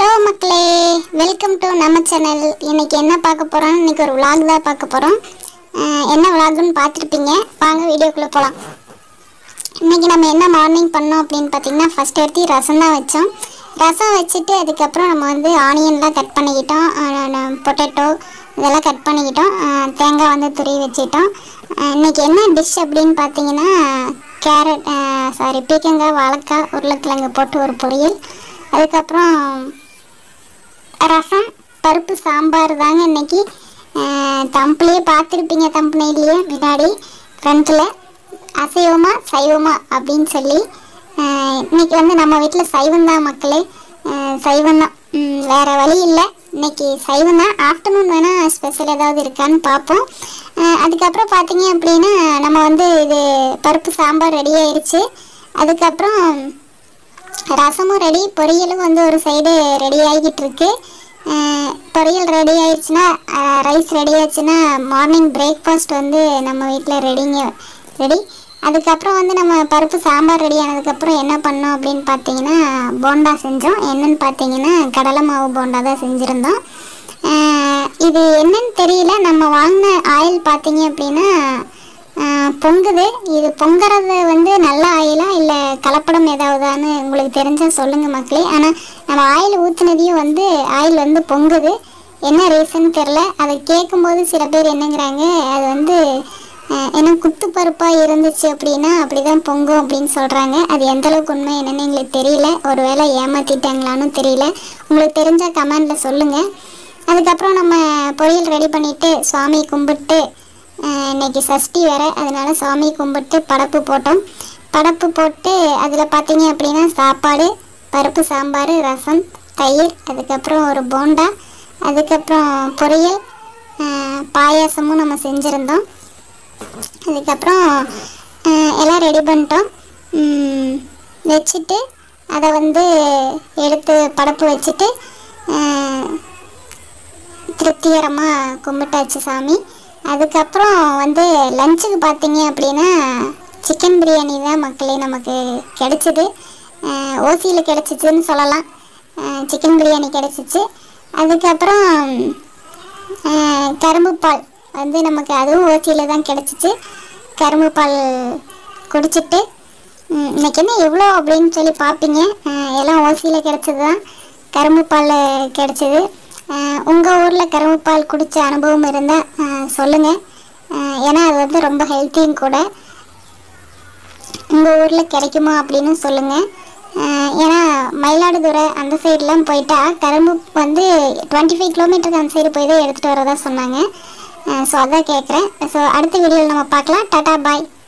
hello மக்களே welcome to நம்ம channel இன்னைக்கு என்ன பார்க்க போகிறோம் இன்னைக்கு ஒரு vlog தான் பார்க்க போகிறோம் என்ன vlogனு பார்த்துருப்பீங்க வாங்க வீடியோக்குள்ளே போகலாம் இன்னைக்கு நம்ம என்ன மார்னிங் பண்ணோம் அப்படின்னு பார்த்தீங்கன்னா ஃபஸ்ட் எடுத்து ரசம் தான் வச்சோம் ரசம் வச்சுட்டு அதுக்கப்புறம் நம்ம வந்து ஆனியன்லாம் கட் பண்ணிக்கிட்டோம் பொட்டேட்டோ இதெல்லாம் கட் பண்ணிக்கிட்டோம் அஹ், தேங்காய் வந்து துருவி வச்சுக்கிட்டோம் அஹ், இன்னைக்கு என்ன டிஷ் அப்படின்னு பார்த்தீங்கன்னா கேரட் சாரி பீக்கங்காய் வாழைக்காய் உருளைக்கிழங்கு போட்டு ஒரு பொரியல் அதுக்கப்புறம் ரசம் பருப்பு சாம்பார் தாங்க இன்னைக்கு தம்புலேயே பார்த்துருப்பீங்க தம்புனையிலேயே முன்னாடி ஃப்ரண்ட்டில் அசைவமா சைவமா அப்படின்னு சொல்லி அஹ், இன்னைக்கு வந்து நம்ம வீட்டில் சைவம் தான் மக்களே சைவம் தான் வேறு வழி இல்லை இன்னைக்கு சைவம் தான் ஆஃப்டர்நூன் வேணால் ஸ்பெஷல் ஏதாவது இருக்கான்னு பார்ப்போம் அஹ், அதுக்கப்புறம் பார்த்தீங்க அப்படின்னா நம்ம வந்து இது பருப்பு சாம்பார் ரெடி ஆயிடுச்சு அதுக்கப்புறம் ரசமும் ரெடி பொரியலும் வந்து ஒரு சைடு ரெடி ஆகிக்கிட்டு இருக்கு அஹ் பொரியல் ரெடி ஆயிடுச்சுன்னா ரைஸ் ரெடி ஆச்சுன்னா மார்னிங் பிரேக்ஃபாஸ்ட் வந்து நம்ம வீட்டில் ரெடிங்க ரெடி அதுக்கப்புறம் வந்து நம்ம பருப்பு சாம்பார் ரெடி ஆனதுக்கப்புறம் என்ன பண்ணோம் அப்படின்னு பார்த்தீங்கன்னா போண்டா செஞ்சோம் என்னன்னு பார்த்தீங்கன்னா கடலை மாவு போண்டா தான் செஞ்சுருந்தோம் அஹ் இது என்னன்னு தெரியல நம்ம வாங்கின ஆயில் பார்த்தீங்க அப்படின்னா ஆஹ் பொங்குது இது பொங்குறது வந்து நல்ல ஆயிலா இல்லை கலப்படம் ஏதாவதான்னு உங்களுக்கு தெரிஞ்சால் சொல்லுங்கள் மக்களே ஆனால் நம்ம ஆயில் ஊற்றுனதையும் வந்து ஆயில் வந்து பொங்குது என்ன ரீசன் தெரில அதை கேட்கும்போது சில பேர் என்னங்கிறாங்க அது வந்து ஆஹ் என்ன குத்து பருப்பாக இருந்துச்சு அப்படின்னா அப்படி தான் பொங்கும் அப்படின்னு சொல்கிறாங்க அது எந்த அளவுக்கு உண்மை என்னன்னு எங்களுக்கு தெரியல ஒருவேளை ஏமாற்றிட்டாங்களான்னு தெரியல உங்களுக்கு தெரிஞ்சால் கமெண்டில் சொல்லுங்கள் அதுக்கப்புறம் நம்ம பொரியல் ரெடி பண்ணிவிட்டு சுவாமி கும்பிட்டு ஆஹ் இன்னைக்கு சஷ்டி வேற அதனால சாமி கும்பிட்டு படப்பு போட்டோம் படப்பு போட்டு அதில் பார்த்தீங்க அப்படின்னா சாப்பாடு பருப்பு சாம்பார் ரசம் தயிர் அதுக்கப்புறம் ஒரு போண்டா அதுக்கப்புறம் பொரியல் ஆஹ் பாயாசமும் நம்ம செஞ்சுருந்தோம் அதுக்கப்புறம் ஆஹ் எல்லாம் ரெடி பண்ணிட்டோம் உம், வச்சுட்டு அதை வந்து எடுத்து படப்பு வச்சுட்டு ஆஹ் திருப்திகரமாக கும்பிட்டாச்சு சாமி அதுக்கப்புறம் வந்து லஞ்சுக்கு பார்த்தீங்க அப்படின்னா சிக்கன் பிரியாணி தான் மக்களே நமக்கு கிடைச்சிது ஓசியில் கிடச்சிச்சின்னு சொல்லலாம் சிக்கன் பிரியாணி கிடச்சிச்சு அதுக்கப்புறம் அஹ், கரும்பு பால் வந்து நமக்கு அதுவும் ஓசியில் தான் கிடச்சிச்சு கரும்பு பால் குடிச்சிட்டு ம், இன்னைக்கு என்ன எவ்வளோ அப்படின்னு சொல்லி பார்ப்பீங்க அஹ், எல்லாம் ஓசியில் கிடச்சது தான் கரும்பு பால் கிடச்சிது உங்கள் ஊரில் கரும்பு பால் குடித்த அனுபவம் இருந்தால் சொல்லுங்கள் ஏன்னா அது வந்து ரொம்ப ஹெல்த்தியும் கூட உங்கள் ஊரில் கிடைக்குமா அப்படின்னு சொல்லுங்கள் ஏன்னா மயிலாடுதுறை அந்த சைட்லாம் போயிட்டா கரும்பு வந்து டுவெண்ட்டி ஃபைவ் கிலோமீட்டருக்கு அந்த சைடு போய் தான் எடுத்துகிட்டு வரதா சொன்னாங்க ஸோ அதான் கேட்குறேன் ஸோ அடுத்த வீடியோவில் நம்ம பார்க்கலாம் டாடா பாய்